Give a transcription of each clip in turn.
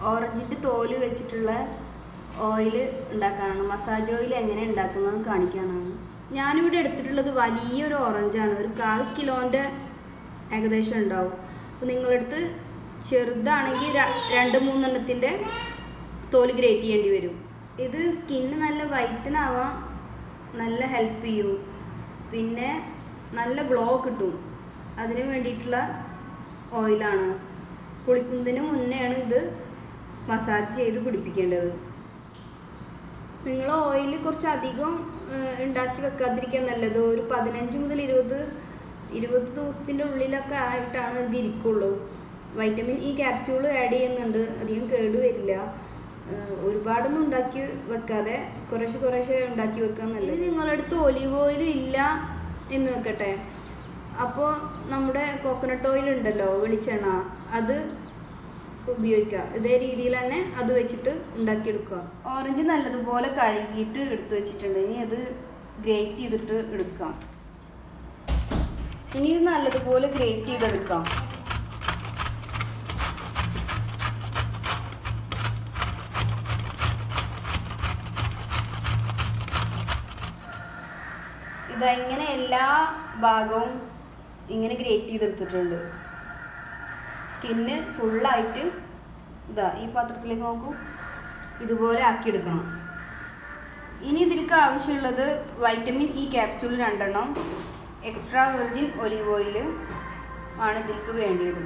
ഓറഞ്ചിൻ്റെ തോല് വെച്ചിട്ടുള്ള ഓയിൽ ഉണ്ടാക്കാനാണ് മസാജ് ഓയിൽ എങ്ങനെ ഉണ്ടാക്കുന്നത് കാണിക്കാനാണ് ഞാനിവിടെ എടുത്തിട്ടുള്ളത് വലിയൊരു ഓറഞ്ചാണ് ഒരു കാൽ കിലോൻ്റെ ഏകദേശം ഉണ്ടാവും അപ്പോൾ നിങ്ങളടുത്ത് ചെറുതാണെങ്കിൽ ര- രണ്ട് മൂന്നെണ്ണത്തിൻ്റെ തോല് ഗ്രേറ്റ് ചെയ്യേണ്ടി വരും ഇത് സ്കിന്ന് നല്ല വൈറ്റൻ ആവാൻ നല്ല ഹെൽപ്പ് ചെയ്യും പിന്നെ നല്ല ഗ്ലോ കിട്ടും അതിന് വേണ്ടിയിട്ടുള്ള ഓയിലാണ് കുളിക്കുന്നതിന് മുന്നെയാണ് ഇത് മസാജ് ചെയ്ത് പിടിപ്പിക്കേണ്ടത് നിങ്ങൾ ഓയിൽ കുറച്ച് അധികം ഏഹ്, ഉണ്ടാക്കി വെക്കാതിരിക്കാൻ നല്ലത് ഒരു പതിനഞ്ച് മുതൽ ഇരുപത് ഇരുപത് ദിവസത്തിൻ്റെ ഉള്ളിലൊക്കെ ആയിട്ടാണ് ഇത് ഇരിക്കുള്ളൂ വൈറ്റമിൻ ഇ ക്യാപ്സ്യൂൾ ആഡ് ചെയ്യുന്നുണ്ട് അധികം കേട് വരില്ല ഏഹ്, ഒരുപാടൊന്നും ഉണ്ടാക്കി വെക്കാതെ കുറേശ്ശെ കുറേശ്ശെ ഉണ്ടാക്കി വെക്കാൻ നല്ലത് നിങ്ങളുടെ അടുത്ത് ഒലിവ് ഓയിൽ ഇല്ല എന്ന് വെക്കട്ടെ അപ്പോൾ നമ്മുടെ കോക്കനട്ട് ഓയിൽ ഉണ്ടല്ലോ വെളിച്ചെണ്ണ അത് ഉപയോഗിക്കുക ഇതേ രീതിയിൽ തന്നെ അത് വെച്ചിട്ട് ഉണ്ടാക്കിയെടുക്കുക ഓറഞ്ച് നല്ലതുപോലെ കഴുകിയിട്ട് എടുത്തു വെച്ചിട്ടുണ്ട് ഇനി അത് ഗ്രേറ്റ് ചെയ്തിട്ട് എടുക്കാം ഇനി ഇത് നല്ലതുപോലെ ഗ്രേറ്റ് ചെയ്തെടുക്കാം ഇതാ ഇങ്ങനെ എല്ലാ ഭാഗവും ഇങ്ങനെ ഗ്രേറ്റ് ചെയ്തെടുത്തിട്ടുണ്ട് സ്കിന്ന് ഫുള്ളായിട്ട് ഇതാ ഈ പാത്രത്തിലേക്ക് നോക്കൂ ഇതുപോലെ ആക്കിയെടുക്കണം ഇനി ഇതിലേക്ക് ആവശ്യമുള്ളത് വൈറ്റമിൻ ഇ ക്യാപ്സ്യൂൾ രണ്ടെണ്ണം എക്സ്ട്രാ വെർജിൻ ഒലിവ് ഓയിൽ ആണ് ഇതിലേക്ക് വേണ്ടിയത്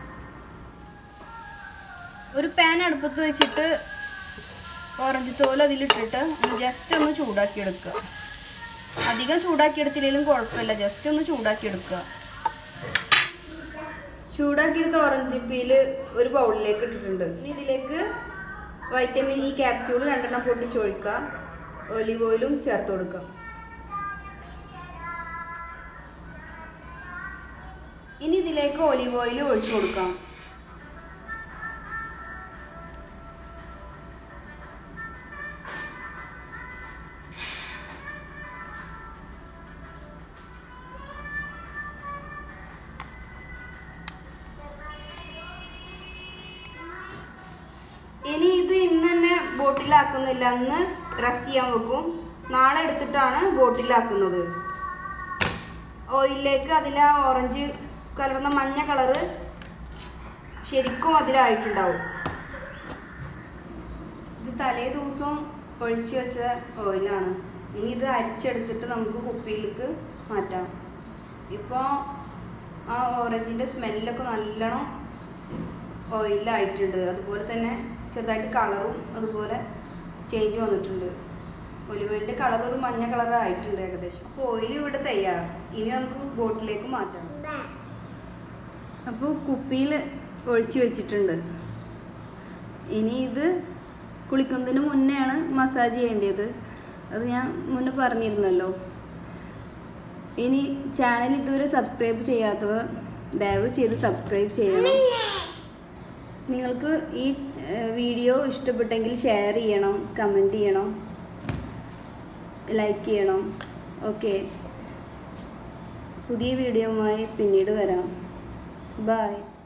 ഒരു പാൻ അടുപ്പത്ത് വെച്ചിട്ട് ഓറഞ്ച് തോൽ അതിലിട്ടിട്ട് ജസ്റ്റ് ഒന്ന് ചൂടാക്കി എടുക്കുക അധികം ചൂടാക്കി എടുത്തില്ലെങ്കിലും കുഴപ്പമില്ല ജസ്റ്റ് ഒന്ന് ചൂടാക്കി എടുക്കുക ചൂടാക്കിയെടുത്ത ഓറഞ്ച് പീല് ഒരു ബൗളിലേക്ക് ഇട്ടിട്ടുണ്ട് ഇനി ഇതിലേക്ക് വൈറ്റമിൻ ഇ ക്യാപ്സ്യൂൾ രണ്ടെണ്ണം പൊട്ടിച്ചൊഴിക്കുക ഒലിവ് ഓയിലും ചേർത്ത് കൊടുക്കുക ഇനി ഇതിലേക്ക് ഒലിവ് ഓയിൽ ഒഴിച്ചു കൊടുക്കാം ഇനി ഇത് ഇന്ന് തന്നെ ബോട്ടിലാക്കുന്നില്ല അന്ന് റസ് ചെയ്യാൻ വെക്കും നാളെ എടുത്തിട്ടാണ് ബോട്ടിലാക്കുന്നത് ഓയിലിലേക്ക് അതിൽ ആ ഓറഞ്ച് കലർന്ന മഞ്ഞ കളറ് ശരിക്കും അതിലായിട്ടുണ്ടാവും ഇത് തലേ ദിവസം ഒഴിച്ചു വെച്ച ഓയിലാണ് ഇനി ഇത് അരിച്ചെടുത്തിട്ട് നമുക്ക് കുപ്പിയിലേക്ക് മാറ്റാം ഇപ്പോൾ ആ ഓറഞ്ചിൻ്റെ സ്മെല്ലൊക്കെ നല്ലോണം ഓയിലായിട്ടുണ്ട് അതുപോലെ തന്നെ ചെറുതായിട്ട് കളറും അതുപോലെ ചേഞ്ച് വന്നിട്ടുണ്ട് ഒലിവ് ഓയിലിൻ്റെ കളർ ഒരു മഞ്ഞ കളർ ആയിട്ടുണ്ട് ഏകദേശം അപ്പോൾ ഓയിൽ ഇവിടെ തയ്യാറ് ഇനി നമുക്ക് ബോട്ടിലേക്ക് മാറ്റാം അപ്പോൾ കുപ്പിയിൽ ഒഴിച്ച് വെച്ചിട്ടുണ്ട് ഇനി ഇത് കുളിക്കുന്നതിന് മുന്നെയാണ് മസാജ് ചെയ്യേണ്ടത് അത് ഞാൻ മുന്നേ പറഞ്ഞിരുന്നല്ലോ ഇനി ചാനൽ ഇതുവരെ സബ്സ്ക്രൈബ് ചെയ്യാത്തവർ ദയവ് ചെയ്ത് സബ്സ്ക്രൈബ് ചെയ്യണം നിങ്ങൾക്ക് ഈ ഏഹ്, വീഡിയോ ഇഷ്ടപ്പെട്ടെങ്കിൽ ഷെയർ ചെയ്യണം കമൻറ്റ് ചെയ്യണം ലൈക്ക് ചെയ്യണം ഓക്കെ പുതിയ വീഡിയോയുമായി പിന്നീട് വരാം ബൈ